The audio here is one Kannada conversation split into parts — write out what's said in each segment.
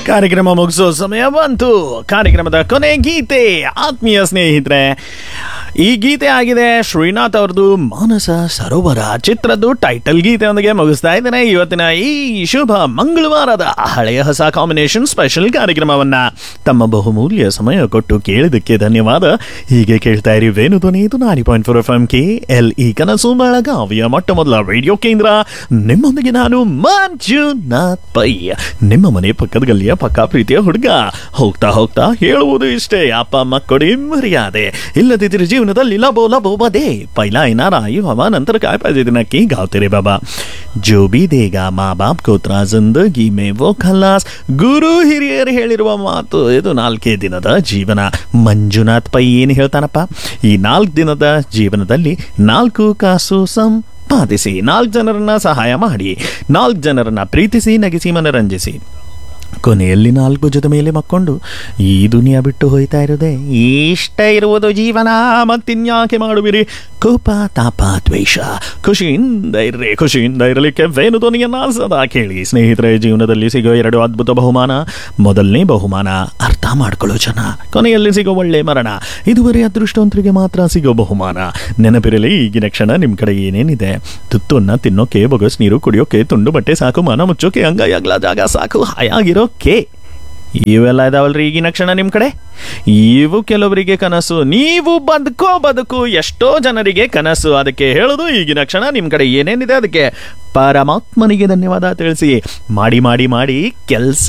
ಕಾರ್ಯಕ್ರಮ ಮುಗಿಸೋ ಸಮಯ ಬಂತು ಕಾರ್ಯಕ್ರಮದ ಕೊನೆ ಗೀತೆ ಆತ್ಮೀಯ ಸ್ನೇಹಿತರೆ ಈ ಗೀತೆ ಆಗಿದೆ ಶ್ರೀನಾಥ್ ಅವ್ರದ್ದು ಮಾನಸ ಸರೋವರ ಚಿತ್ರದ ಟೈಟಲ್ ಗೀತೆಯೊಂದಿಗೆ ಮುಗಿಸ್ತಾ ಇದ್ದೇನೆ ಇವತ್ತಿನ ಈ ಶುಭ ಮಂಗಳವಾರದ ಹಳೆಯ ಹೊಸ ಕಾಂಬಿನೇಷನ್ ಸ್ಪೆಷಲ್ ಕಾರ್ಯಕ್ರಮವನ್ನ ತಮ್ಮ ಬಹುಮೂಲ್ಯ ಸಮಯ ಕೊಟ್ಟು ಕೇಳಿದಕ್ಕೆ ಧನ್ಯವಾದ ಹೀಗೆ ಕೇಳ್ತಾ ಇರಿ ವೇಣು ಧ್ವನಿ ಇದು ನಾರಿ point four F M K L E ಕನಸು ಬೆಳಗಾವಿಯ ಮೊಟ್ಟ ಮೊದಲ ರೇಡಿಯೋ ಕೇಂದ್ರ ನಿಮ್ಮೊಂದಿಗೆ ನಾನು ಮಂಜುನಾಥ್ ಪೈ ನಿಮ್ಮ ಮನೆ ಪಕ್ಕದ ಗಲ್ಲಿಯ ಪಕ್ಕ ಪ್ರೀತಿಯ ಹುಡುಗ ಹೋಗ್ತಾ ಹೋಗ್ತಾ ಹೇಳುವುದು ಇಷ್ಟೇ ಅಪ್ಪ ಅಮ್ಮ ಕೊಡಿ ಮರ್ಯಾದೆ ಇಲ್ಲದಿದ್ದರೆ ಜೀವನದಲ್ಲಿ ಲಬೋ ಲಬೋ ಬದೇ ಪೈಲ ಏನಾರ ಆಯು ಹವಾ ನಂತರ काय पाहिजे दिन की गाव तेरे बाबा जो भी देगा ಮಾ ಬಾಪ್ ಕೋತ್ರ ಜಿಂದಗಿ ಮೇ ವೋ ಖಲಾಸ್ ಗುರು ಹಿರಿಯರು ಹೇಳಿರುವ ಮಾತು ಇದು ನಾಲ್ಕೇ ದಿನದ ಜೀವನ ಮಂಜುನಾಥ್ ಪೈ ಏನು ಹೇಳ್ತಾನಪ್ಪ ಈ ನಾಲ್ಕು ದಿನದ ಜೀವನದಲ್ಲಿ ನಾಲ್ಕು ಕಾಸು ಸಂಪಾದಿಸಿ ನಾಲ್ಕು ಜನರನ್ನ ಸಹಾಯ ಮಾಡಿ ನಾಲ್ಕು ಜನರನ್ನ ಪ್ರೀತಿಸಿ ನಗಿಸಿ ಮನರಂಜಿಸಿ ಕೊನೆಯಲ್ಲಿ ನಾಲ್ಕು ಭುಜದ ಮೇಲೆ ಮಕ್ಕೊಂಡು ಈ ದುನಿಯಾ ಬಿಟ್ಟು ಹೋಯ್ತಾ ಇರೋದೆ ಇಷ್ಟ ಇರುವುದು ಜೀವನ ಮತ್ತಿನ್ಯಾಕೆ ಮಾಡುವಿರಿ ಕೋಪ ತಾಪ ದ್ವೇಷ ಖುಷಿಯಿಂದ ಇರ್ರಿ ಖುಷಿಯಿಂದ ಇರಲಿಕ್ಕೆ ವೇಣು ಧ್ವನಿಯನ್ನ ಸದಾ ಕೇಳಿ ಸ್ನೇಹಿತರೆ ಜೀವನದಲ್ಲಿ ಸಿಗೋ ಎರಡು ಅದ್ಭುತ ಬಹುಮಾನ ಮೊದಲನೇ ಬಹುಮಾನ ಅರ್ಥ ಮಾಡ್ಕೊಳ್ಳೋ ಜನ ಕೊನೆಯಲ್ಲಿ ಸಿಗೋ ಒಳ್ಳೆ ಮರಣ ಇದುವರೆ ಅದೃಷ್ಟವಂತರಿಗೆ ಮಾತ್ರ ಸಿಗೋ ಬಹುಮಾನ ನೆನಪಿರಲಿ ಈಗಿನ ಕ್ಷಣ ನಿಮ್ಮ ಕಡೆ ಏನೇನಿದೆ ತುತ್ತನ್ನ ತಿನ್ನೋಕೆ ಬೊಗಸ್ ನೀರು ಕುಡಿಯೋಕೆ ತುಂಡು ಬಟ್ಟೆ ಸಾಕು ಮನ ಮುಚ್ಚೋಕೆ ಅಂಗೈ ಅಗ್ಲ ಜಾಗ ಸಾಕು ಹಾಯಾಗಿರೋಕೆ ಇವೆಲ್ಲ ಇದಾವಲ್ರಿ ಈಗಿನ ಕ್ಷಣ ನಿಮ್ಮ ಕಡೆ ಇವು ಕೆಲವರಿಗೆ ಕನಸು ನೀವು ಬದುಕೋ ಬದುಕು ಎಷ್ಟೋ ಜನರಿಗೆ ಕನಸು ಅದಕ್ಕೆ ಹೇಳೋದು ಈಗಿನ ಕ್ಷಣ ನಿಮ್ಮ ಕಡೆ ಏನೇನಿದೆ ಅದಕ್ಕೆ ಪರಮಾತ್ಮನಿಗೆ ಧನ್ಯವಾದ ತಿಳಿಸಿ ಮಾಡಿ ಮಾಡಿ ಮಾಡಿ ಕೆಲಸ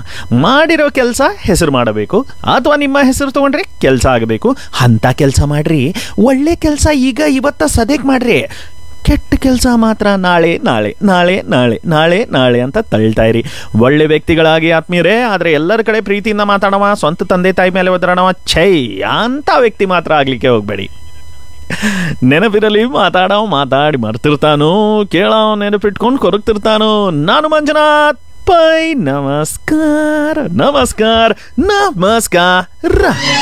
ಮಾಡಿರೋ ಕೆಲಸ ಹೆಸರು ಮಾಡಬೇಕು ಅಥವಾ ನಿಮ್ಮ ಹೆಸರು ತಗೊಂಡ್ರೆ ಕೆಲಸ ಆಗಬೇಕು ಅಂಥ ಕೆಲಸ ಮಾಡ್ರಿ ಒಳ್ಳೆ ಕೆಲಸ ಈಗ ಇವತ್ತ ಸದ್ಯಕ್ಕೆ ಮಾಡ್ರಿ ಕೆಟ್ಟ ಕೆಲಸ ಮಾತ್ರ ನಾಳೆ ನಾಳೆ ನಾಳೆ ನಾಳೆ ನಾಳೆ ನಾಳೆ ಅಂತ ತಳ್ತಾ ಇರಿ ಒಳ್ಳೆ ವ್ಯಕ್ತಿಗಳಾಗಿ ಆತ್ಮೀಯರೇ ಆದರೆ ಎಲ್ಲರ ಕಡೆ ಪ್ರೀತಿಯಿಂದ ಮಾತಾಡವ ಸ್ವಂತ ತಂದೆ ತಾಯಿ ಮೇಲೆ ಒದರಣವ ಛೈ ಅಂತ ವ್ಯಕ್ತಿ ಮಾತ್ರ ಆಗ್ಲಿಕ್ಕೆ ಹೋಗ್ಬೇಡಿ ನೆನಪಿರಲಿ ಮಾತಾಡೋ ಮಾತಾಡಿ ಮರ್ತಿರ್ತಾನೋ ಕೇಳೋ ನೆನಪಿಟ್ಕೊಂಡು ಕೊರಗ್ತಿರ್ತಾನೋ ನಾನು ಮಂಜುನಾಥ್ ಪೈ ನಮಸ್ಕಾರ ನಮಸ್ಕಾರ ನಮಸ್ಕಾರ